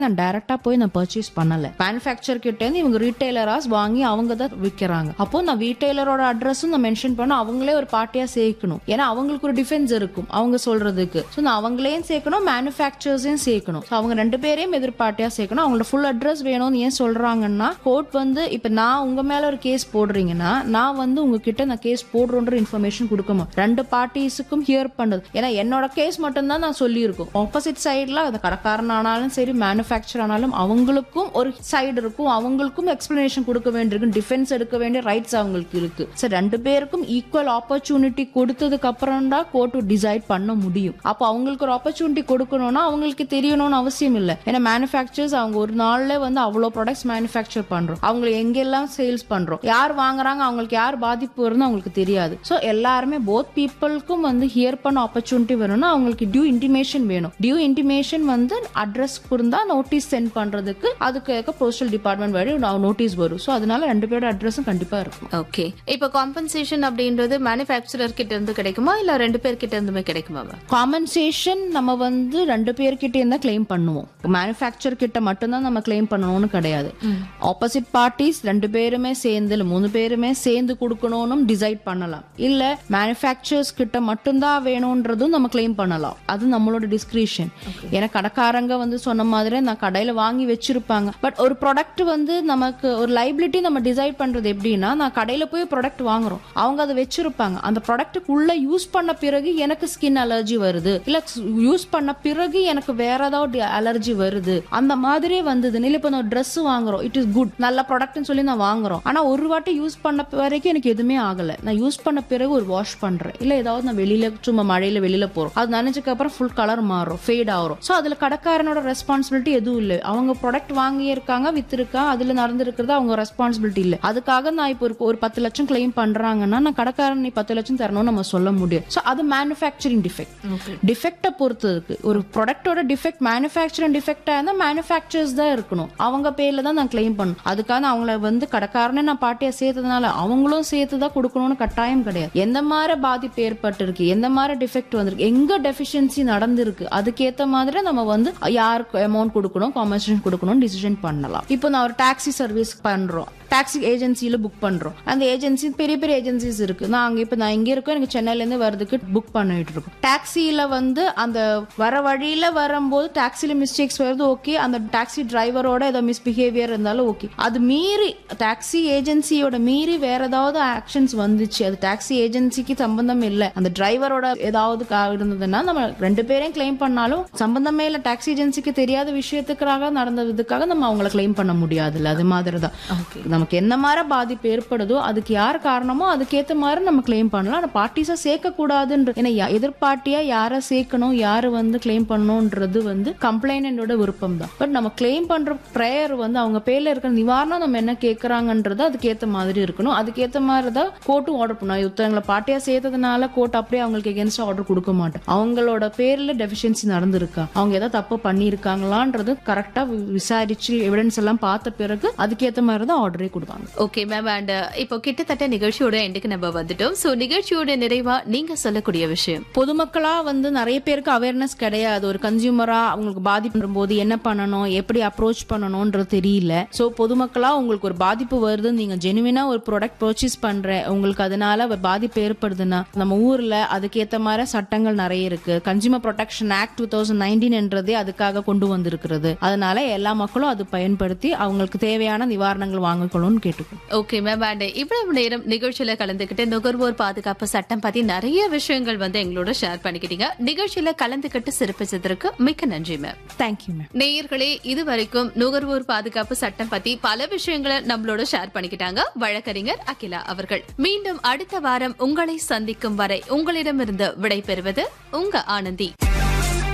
நான் டைரக்டா போய் நான் பர்ச்சேஸ் பண்ணல மேனுஃபேக்சர் கிட்ட இருந்து இவங்க ரீட்டைலராஸ் வாங்கி அவங்க தான் விற்கிறாங்க அப்போ நான் ரீட்டைலரோட அட்ரஸும் நான் மென்ஷன் பண்ண அவங்களே ஒரு பார்ட்டியா சேர்க்கணும் ஏன்னா அவங்களுக்கு ஒரு டிஃபென்ஸ் இருக்கும் அவங்க சொல்றதுக்கு ஸோ நான் அவங்களையும் சேர்க்கணும் மேனுஃபேக்சர்ஸையும் சேர்க்கணும் ஸோ அவங்க ரெண்டு பேரையும் எதிர்பார்ட்டியா சேர்க்கணும் அவங்களோட ஃபுல் அட்ரஸ் வேணும்னு ஏன் சொல்றாங்கன்னா கோர்ட் வந்து இப்போ நான் உங்க மேல ஒரு கேஸ் போடுறீங்கன்னா நான் வந்து உங்ககிட்ட நான் கேஸ் போடுறோன்ற இன்ஃபர்மேஷன் கொடுக்கணும் ரெண்டு பார்ட்டிஸுக்கும் ஹியர் பண்ணது ஏன்னா என்னோட கேஸ் மட்டும்தான் நான் சொல்லியிருக்கோம் ஆப்போசிட் சைடில் அந்த கடைக்காரன் ஆனாலும் சரி மேனுஃபேக்சர் ஆனாலும் அவங்களுக்கும் ஒரு சைடு இருக்கும் அவங்களுக்கும் எக்ஸ்பிளனேஷன் கொடுக்க வேண்டியிருக்கும் டிஃபென்ஸ் எடுக்க வேண்டிய ரைட்ஸ் அவங்களுக்கு இருக்கு சரி ரெண்டு பேருக்கும் ஈக்குவல் ஆப்பர்ச்சுனிட்டி கொடுத்ததுக்கு அப்புறம் தான் கோர்ட் டிசைட் பண்ண முடியும் அப்போ அவங்களுக்கு ஒரு ஆப்பர்ச்சுனிட்டி கொடுக்கணும்னா அவங்களுக்கு தெரியணும்னு அவசியம் இல்லை ஏன்னா மேனுஃபேக்சர்ஸ் அவங்க ஒரு நாள்ல வந்து அவ்வளோ ப்ராடக்ட்ஸ் மேனுஃபேக்சர் பண்றோம் அவங்க எங்கெல்லாம் சேல்ஸ் பண்றோம் யார் வாங்குறாங்க அவங்களுக்கு யார் பாதிப்பு வரும்னு அவங்களுக்கு தெரியாது ஸோ எல்லாருமே போத் பீப்புளுக்கும் வந்து ஹியர் பண்ண ஆப்பர்ச்சுனிட்டி வேணும்னா அவங்களுக்கு டியூ இன்டிமேஷன் வேணும் டியூ இன்டிமேஷன் வந்து அட்ரஸ் இருந்தா நோட்டீஸ் சென்ட் பண்றதுக்கு அதுக்கு போஸ்டல் டிபார்ட்மெண்ட் வழி நோட்டீஸ் வரும் ஸோ அதனால ரெண்டு பேரோட அட்ரஸும் கண்டிப்பா இருக்கும் ஓகே இப்போ காம்பன்சேஷன் அப்படின்றது மேனுஃபேக்சரர் கிட்ட இருந்து கிடைக்குமா இல்ல ரெண்டு பேர் கிட்ட இருந்துமே கிடைக்குமா மேம் காம்பன்சேஷன் நம்ம வந்து ரெண்டு பேர்கிட்ட இருந்தா கிளைம் பண்ணுவோம் மேனுஃபேக்சர் கிட்ட மட்டும்தான் நம்ம கிளைம் பண்ணணும்னு கிடையாது ஆப்போசிட் பார்ட்டிஸ் ரெண்டு பேருமே சேர்ந்து இல்ல மூணு பேருமே சேர்ந்து கொடுக்கணும்னு டிசைட் பண்ணலாம் இல்ல மேனுஃபேக்சர்ஸ் கிட்ட மட்டும்தான் வேணும்ன்றதும் நம்ம கிளைம் பண்ணலாம் அது நம்மளோட டிஸ்கிரிப்ஷன் ஏன்னா கடைக்காரங்க வந்து சொன்ன மாதிரி நான் கடையில வாங்கி வச்சிருப்பாங்க பட் ஒரு ப்ராடக்ட் வந்து நமக்கு ஒரு லைபிலிட்டி நம்ம டிசைட் பண்றது எப்படின்னா நான் கடையில போய் ப்ராடக்ட் வாங்குறோம் அவங்க அதை வச்சிருப்பாங்க அந்த ப்ராடக்ட்டுக்குள்ள யூஸ் பண்ண பிறகு எனக்கு ஸ்கின் அலர்ஜி வருது இல்ல யூஸ் பண்ண பிறகு எனக்கு வேற ஏதாவது அலர்ஜி வருது அந்த மாதிரி வந்தது இல்ல இப்ப நான் ட்ரெஸ் வாங்குறோம் இட் இஸ் குட் நல்ல ப்ராடக்ட்னு சொல்லி நான் வாங்குறோம் ஆனா ஒரு வாட்டி யூஸ் பண்ண வரைக்கும் எனக்கு எதுவுமே ஆகல நான் யூஸ் பண்ண பிறகு ஒரு வாஷ் பண்றேன் இல்ல ஏதாவது நான் வெளியில சும்மா மழையில வெளியில போறோம் அது நினைச்சதுக்கு அப்புறம் ஃபுல் கலர் மாறும் ஃபேட் ஆகும் ஸோ அதுல கடைக்காரனோட ரெஸ்பான்சிபிலிட்டி எதுவும் இல்லை அவங்க ப்ராடக்ட் வாங்கி இருக்காங்க வித்திருக்கா அதுல நடந்திருக்கிறது அவங்க ரெஸ்பான்சிபிலிட்டி இல்லை அதுக்காக நான் இப்போ ஒரு ஒரு பத்து லட்சம் கிளைம் பண்றாங்கன்னா நான் கடைக்காரன் நீ பத்து லட்சம் தரணும்னு நம்ம சொல்ல முடியும் ஸோ அது மேனுஃபேக்சரிங் டிஃபெக்ட் டிஃபெக்டை பொறுத்ததுக்கு ஒரு ப்ராடக்டோட டிஃபெக்ட் மேனுஃபேக்சரிங் டிஃபெக்டா இருந்தால் மேனுஃபேக்சர்ஸ் தான் இருக்கணும் அவங்க பேர்ல தான் நான் கிளைம் பண்ணணும் அதுக்காக அவங்கள வந்து கடைக்காரனே நான் பாட்டியா சேர்த்ததுனால அவங்களும் சேர்த்து தான் கொடுக்கணும்னு கட்டாயம் கிடையாது எந்த மாதிரி பாதிப்பு ஏற்பட்டிருக்கு எந்த மாதிரி டிஃபெக்ட் வந்திருக்கு எங்க டெஃபிஷியன்சி நடந்திருக்கு அதுக்கேத்த மாதிரி நம்ம வந்து யாருக்கு அமௌண்ட் கொடுக்கணும் காம்பன்சேஷன் கொடுக்கணும் டிசிஷன் பண்ணலாம் இப்போ நான் ஒரு டாக்ஸி சர்வீஸ் பண்றோம் டாக்ஸி ஏஜென்சியில புக் பண்றோம் அந்த ஏஜென்சி பெரிய பெரிய ஏஜென்சிஸ் இருக்கு நான் அங்க இப்ப நான் இங்க இருக்கோம் எனக்கு சென்னையில இருந்து வரதுக்கு புக் பண்ணிட்டு இருக்கோம் டாக்ஸியில வந்து அந்த வர வழியில வரும்போது டாக்ஸில மிஸ்டேக்ஸ் வருது ஓகே அந்த டாக்ஸி டிரைவரோட ஏதோ மிஸ்பிஹேவியர் இருந்தாலும் ஓகே அது மீறி டாக்ஸி ஏஜென்சியோட மீறி வேற ஏதாவது ஆக்ஷன்ஸ் வந்துச்சு அது டாக்ஸி ஏஜென்சிக்கு சம்பந்தம் இல்லை அந்த டிரைவரோட ஏதாவது கா- இருந்ததுன்னா நம்ம ரெண்டு பேரையும் கிளைம் பண்ணாலும் சம்பந்தமே இல்லை டாக்ஸி ஏஜென்சிக்கு தெரியாத விஷயத்துக்காக நடந்ததுக்காக நம்ம அவங்கள கிளைம் பண்ண முடியாதுல்ல அது மாதிரி தான் நமக்கு என்ன மாதிரி பாதிப்பு ஏற்படுதோ அதுக்கு யார் காரணமோ அதுக்கேத்த மாதிரி நம்ம கிளைம் பண்ணலாம் ஆனா பார்ட்டிஸா சேர்க்க கூடாதுன்ற ஏன்னா யா- எதிர்பார்ட்டியா யாரை சேர்க்கணும் யாரை வந்து கிளைம் பண்ணணும்ன்றது வந்து கம்ப்ளைனண்டோட விருப்பம் தான் பட் நம்ம கிளைம் பண்ற ப்ரேயர் வந்து அவங்க பேர்ல இருக்கிற நிவாரணம் நம்ம என்ன கேட்கறாங்கன்றது அதுக்கேத்த மாதிரி இருக்கணும் அதுக்கேத்த மாதிரி தான் கோர்ட்டும் ஆர்டர் பண்ணும் ஒருத்தவங்களை பார்ட்டியா சேர்த்ததுனால கோர்ட் அப்படியே அவங்களுக்கு எகென்ஸ்ட் ஆர்டர் கொடுக்க மாட்டோம் அவங்களோட பேர்ல டெஃபிஷியன்சி நடந்திருக்கா அவங்க ஏதாவது தப்பு பண்ணியிருக்காங்களான்றது கரெக்டா விசாரிச்சு எவிடன்ஸ் எல்லாம் பார்த்த பிறகு அதுக்கேத்த மாதிரி தான் ஆர்டரே கொடுப்பாங்க ஓகே மேம் அண்ட் இப்போ கிட்டத்தட்ட நிகழ்ச்சியோட எண்டுக்கு நம்ம வந்துட்டோம் சோ நிகழ்ச்சியோட நிறைவா நீங்க சொல்லக்கூடிய விஷயம் பொதுமக்களா வந்து நிறைய பேருக்கு அவேர்னஸ் கிடையாது ஒரு கன்சியூமரா அவங்களுக்கு பாதிப்பு போது என்ன பண்ணணும் எப்படி அப்ரோச் பண்ணணும்ன்றது தெரியல சோ பொதுமக்களா உங்களுக்கு ஒரு பாதிப்பு வருது நீங்க ஜெனுவினா ஒரு ப்ராடக்ட் பர்ச்சேஸ் பண்ற உங்களுக்கு அதனால ஒரு பாதிப்பு ஏற்படுதுன்னா நம்ம ஊர்ல அதுக்கேத்த மாதிரி சட்டங்கள் நிறைய இருக்கு consumer protection act two thousand nineteen என்றதே அதுக்காக கொண்டு வந்திருக்கிறது அதனால எல்லா மக்களும் அது பயன்படுத்தி அவங்களுக்கு தேவையான நிவாரணங்கள் வாங்கிக்கணும்னு கேட்டுக்கணும் ஓகே மேம் அண்ட் இவ்வளவு நேரம் நிகழ்ச்சியில கலந்துக்கிட்டு நுகர்வோர் பாதுகாப்பு சட்டம் பத்தி நிறைய விஷயங்கள் வந்து எங்களோட ஷேர் பண்ணிக்கிட்டீங்க நிகழ்ச்சியில கலந்துக்கிட்டு சிறப்பிச்சதற்கு மிக்க நன்றி மேம் தேங்க்யூ மேம் நேயர்களே இதுவரைக்கும் நுகர்வோர் பாதுகாப்பு சட்டம் பத்தி பல விஷயங்களை நம்மளோட ஷேர் பண்ணிக்கிட்டாங்க வழக்கறிஞர் அகிலா அவர்கள் மீண்டும் அடுத்த வாரம் உங்களை சந்திக்கும் வரை உங்களிடமிருந்து விடை பெறுவது உங்க ஆனந்தி